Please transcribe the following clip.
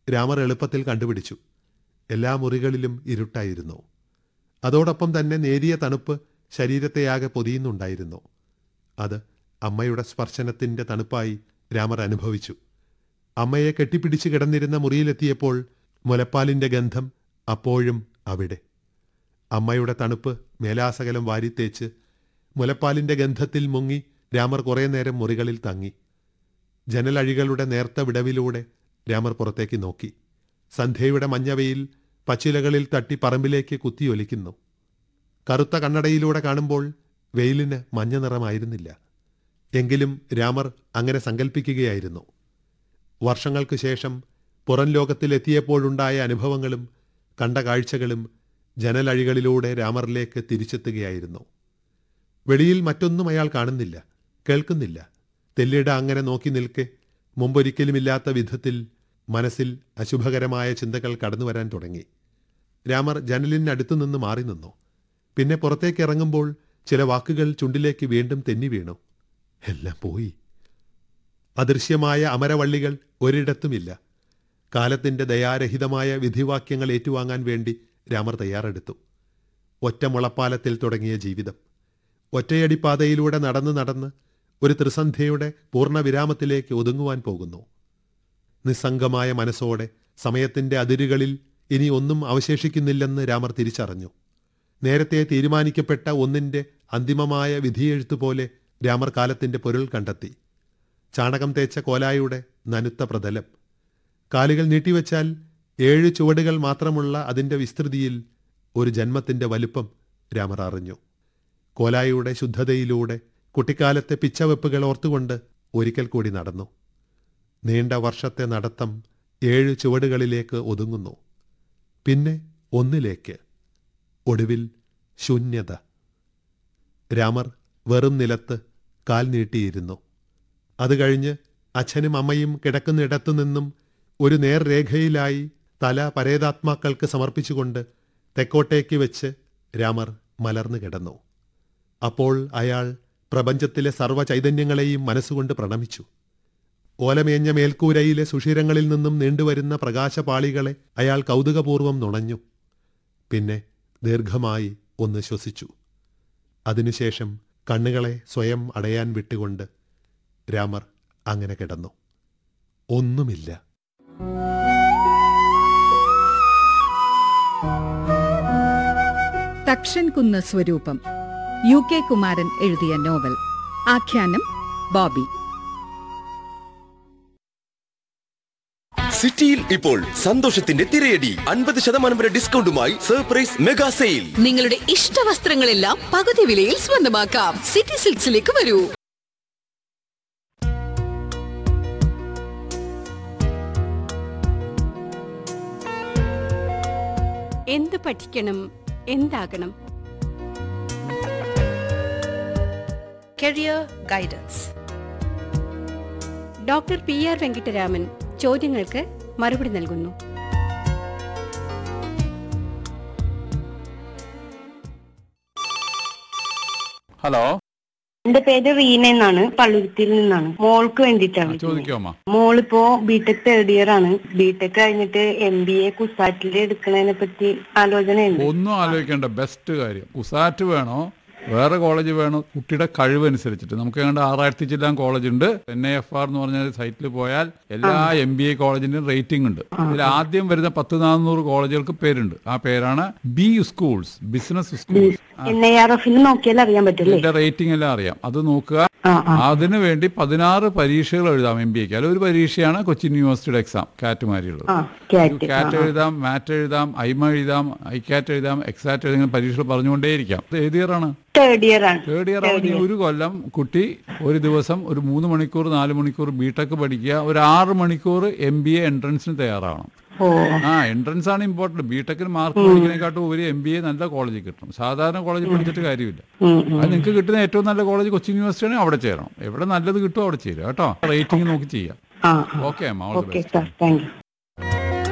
രാമർ എളുപ്പത്തിൽ കണ്ടുപിടിച്ചു എല്ലാ മുറികളിലും ഇരുട്ടായിരുന്നു അതോടൊപ്പം തന്നെ നേരിയ തണുപ്പ് ശരീരത്തെയാകെ പൊതിയുന്നുണ്ടായിരുന്നു അത് അമ്മയുടെ സ്പർശനത്തിന്റെ തണുപ്പായി രാമർ അനുഭവിച്ചു അമ്മയെ കെട്ടിപ്പിടിച്ച് കിടന്നിരുന്ന മുറിയിലെത്തിയപ്പോൾ മുലപ്പാലിന്റെ ഗന്ധം അപ്പോഴും അവിടെ അമ്മയുടെ തണുപ്പ് മേലാസകലം വാരിത്തേച്ച് മുലപ്പാലിന്റെ ഗന്ധത്തിൽ മുങ്ങി രാമർ കുറേ നേരം മുറികളിൽ തങ്ങി ജനലഴികളുടെ നേർത്ത വിടവിലൂടെ രാമർ പുറത്തേക്ക് നോക്കി സന്ധ്യയുടെ മഞ്ഞവയിൽ പച്ചിലകളിൽ തട്ടി പറമ്പിലേക്ക് കുത്തിയൊലിക്കുന്നു കറുത്ത കണ്ണടയിലൂടെ കാണുമ്പോൾ വെയിലിന് മഞ്ഞ നിറമായിരുന്നില്ല എങ്കിലും രാമർ അങ്ങനെ സങ്കല്പിക്കുകയായിരുന്നു വർഷങ്ങൾക്ക് ശേഷം പുറം ലോകത്തിലെത്തിയപ്പോഴുണ്ടായ അനുഭവങ്ങളും കണ്ട കാഴ്ചകളും ജനലഴികളിലൂടെ രാമറിലേക്ക് തിരിച്ചെത്തുകയായിരുന്നു വെളിയിൽ മറ്റൊന്നും അയാൾ കാണുന്നില്ല കേൾക്കുന്നില്ല തെല്ലിട അങ്ങനെ നോക്കി നിൽക്കെ മുമ്പൊരിക്കലുമില്ലാത്ത വിധത്തിൽ മനസ്സിൽ അശുഭകരമായ ചിന്തകൾ കടന്നു വരാൻ തുടങ്ങി രാമർ ജനലിനടുത്തു നിന്ന് മാറി നിന്നു പിന്നെ പുറത്തേക്ക് ഇറങ്ങുമ്പോൾ ചില വാക്കുകൾ ചുണ്ടിലേക്ക് വീണ്ടും തെന്നി വീണു എല്ലാം പോയി അദൃശ്യമായ അമരവള്ളികൾ ഒരിടത്തുമില്ല കാലത്തിന്റെ ദയാരഹിതമായ വിധിവാക്യങ്ങൾ ഏറ്റുവാങ്ങാൻ വേണ്ടി രാമർ തയ്യാറെടുത്തു ഒറ്റ മുളപ്പാലത്തിൽ തുടങ്ങിയ ജീവിതം ഒറ്റയടിപ്പാതയിലൂടെ നടന്ന് നടന്ന് ഒരു ത്രിസന്ധ്യയുടെ പൂർണ്ണവിരാമത്തിലേക്ക് ഒതുങ്ങുവാൻ പോകുന്നു നിസ്സംഗമായ മനസ്സോടെ സമയത്തിന്റെ അതിരുകളിൽ ഇനി ഒന്നും അവശേഷിക്കുന്നില്ലെന്ന് രാമർ തിരിച്ചറിഞ്ഞു നേരത്തെ തീരുമാനിക്കപ്പെട്ട ഒന്നിന്റെ അന്തിമമായ വിധിയെഴുത്തു പോലെ രാമർ കാലത്തിന്റെ പൊരുൾ കണ്ടെത്തി ചാണകം തേച്ച കോലായുടെ നനുത്ത പ്രതലം കാലുകൾ നീട്ടിവെച്ചാൽ ഏഴ് ചുവടുകൾ മാത്രമുള്ള അതിന്റെ വിസ്തൃതിയിൽ ഒരു ജന്മത്തിന്റെ വലുപ്പം രാമർ അറിഞ്ഞു കോലായുടെ ശുദ്ധതയിലൂടെ കുട്ടിക്കാലത്തെ പിച്ചവെപ്പുകൾ ഓർത്തുകൊണ്ട് ഒരിക്കൽ കൂടി നടന്നു നീണ്ട വർഷത്തെ നടത്തം ഏഴ് ചുവടുകളിലേക്ക് ഒതുങ്ങുന്നു പിന്നെ ഒന്നിലേക്ക് ഒടുവിൽ ശൂന്യത രാമർ വെറും നിലത്ത് കാൽ നീട്ടിയിരുന്നു അത് കഴിഞ്ഞ് അച്ഛനും അമ്മയും കിടക്കുന്നിടത്തു നിന്നും ഒരു നേർരേഖയിലായി തല പരേതാത്മാക്കൾക്ക് സമർപ്പിച്ചുകൊണ്ട് തെക്കോട്ടേക്ക് വെച്ച് രാമർ മലർന്നു കിടന്നു അപ്പോൾ അയാൾ പ്രപഞ്ചത്തിലെ സർവ്വ ചൈതന്യങ്ങളെയും മനസ്സുകൊണ്ട് പ്രണമിച്ചു ഓലമേഞ്ഞ മേൽക്കൂരയിലെ സുഷിരങ്ങളിൽ നിന്നും നീണ്ടുവരുന്ന പ്രകാശപാളികളെ അയാൾ കൗതുകപൂർവം നുണഞ്ഞു പിന്നെ ദീർഘമായി ഒന്ന് ശ്വസിച്ചു അതിനുശേഷം കണ്ണുകളെ സ്വയം അടയാൻ വിട്ടുകൊണ്ട് രാമർ അങ്ങനെ കിടന്നു ഒന്നുമില്ല തക്ഷൻ കുന്ന് സ്വരൂപം യു കെ കുമാരൻ എഴുതിയ നോവൽ ആഖ്യാനം ബോബി സിറ്റിയിൽ ഇപ്പോൾ സന്തോഷത്തിന്റെ തിരയടി അൻപത് ശതമാനം വരെ ഡിസ്കൗണ്ടുമായി സർപ്രൈസ് മെഗാ സെയിൽ നിങ്ങളുടെ ഇഷ്ട വസ്ത്രങ്ങളെല്ലാം പകുതി വിലയിൽ സ്വന്തമാക്കാം സിറ്റി സിൽക്സിലേക്ക് വരൂ എന്ത് പഠിക്കണം എന്താകണം Career Guidance. Doctor P R Venkitaraman ചോദ്യങ്ങൾക്ക് മറുപടി നൽകുന്നു ഹലോ എന്റെ പേര് റീന എന്നാണ് പള്ളുരുത്തിയിൽ നിന്നാണ് മോൾക്ക് വേണ്ടിയിട്ടാണ് വിളിക്കുന്നത്. ചോദിക്കാമോ മോളിപ്പോ ബിടെക് തേർഡ് ഇയർ ആണ് ബിടെക് കഴിഞ്ഞിട്ട് എം ബി എ കുസാറ്റിൽ എടുക്കുന്നതിനെ പറ്റി ആലോചനയുണ്ട് ഒന്നും ആലോചിക്കേണ്ട ബെസ്റ്റ് കാര്യം കുസാറ്റ് വേണോ വേറെ കോളേജ് വേണോ കുട്ടിയുടെ കഴിവനുസരിച്ചിട്ട് നമുക്ക് ഏതാണ്ട് ആറായിരത്തി ചില്ലാൻ കോളേജ് ഉണ്ട് എൻ ഐ എഫ് ആർ എന്ന് പറഞ്ഞ സൈറ്റിൽ പോയാൽ എല്ലാ എം ബി എ കോളേജിന്റെയും റേറ്റിംഗ് ഉണ്ട് ഇതിൽ ആദ്യം വരുന്ന പത്ത് നാനൂറ് കോളേജുകൾക്ക് പേരുണ്ട് ആ പേരാണ് B schools business schools N I R എഫിൽ നോക്കിയാൽ അറിയാൻ പറ്റില്ലേ ഇതിന്റെ റേറ്റിംഗ് എല്ലാം അറിയാം അത് നോക്കുക ആ ആ അതിനു വേണ്ടി പതിനാറ് പരീക്ഷകൾ എഴുതാം എം ബി എക്ക് അതിൽ ഒരു പരീക്ഷയാണ് കൊച്ചിൻ യൂണിവേഴ്സിറ്റിയുടെ എക്സാം കാറ്റുമാരിയുള്ളത് ആ ക്യാറ്റ് കാറ്റ് എഴുതാം മാറ്റ് എഴുതാം ഐമ എഴുതാം ഐക്കാറ്റ് എഴുതാം എക്സാറ്റ് എഴുതാം പരീക്ഷകൾ പറഞ്ഞുകൊണ്ടേയിരിക്കാം ഇത് ഏത് ഇയർ ആണ് തേർഡ് ഇയർ ആണ് തേർഡ് ഇയർ ആവുന്ന ഒരു കൊല്ലം കുട്ടി ഒരു ദിവസം ഒരു മൂന്ന് മണിക്കൂർ നാല് മണിക്കൂർ ബിടെക് പഠിക്കുക ഒരു ആറ് മണിക്കൂർ എം ബി എ എൻട്രൻസിന് തയ്യാറാവണം ഓ ആ എൻട്രൻസ് ആണ് ഇമ്പോർട്ടന്റ് ബിടെക്കിന് മാർക്ക് പഠിക്കുന്നതിനെക്കാട്ടും ഒരു എം ബി എ നല്ല കോളേജിൽ കിട്ടണം സാധാരണ കോളേജിൽ പഠിച്ചിട്ട് കാര്യമില്ല ഉം, ഉം. അത് നിങ്ങൾക്ക് കിട്ടുന്ന ഏറ്റവും നല്ല കോളേജ് കൊച്ചിൻ യൂണിവേഴ്സിറ്റി ആണെങ്കിൽ അവിടെ ചേരണം എവിടെ നല്ലത് കിട്ടുമോ അവിടെ ചേരുക കേട്ടോ റേറ്റിംഗ് നോക്കി ചെയ്യാം ആ ഓക്കെ അമ്മ all the okay best sir thank U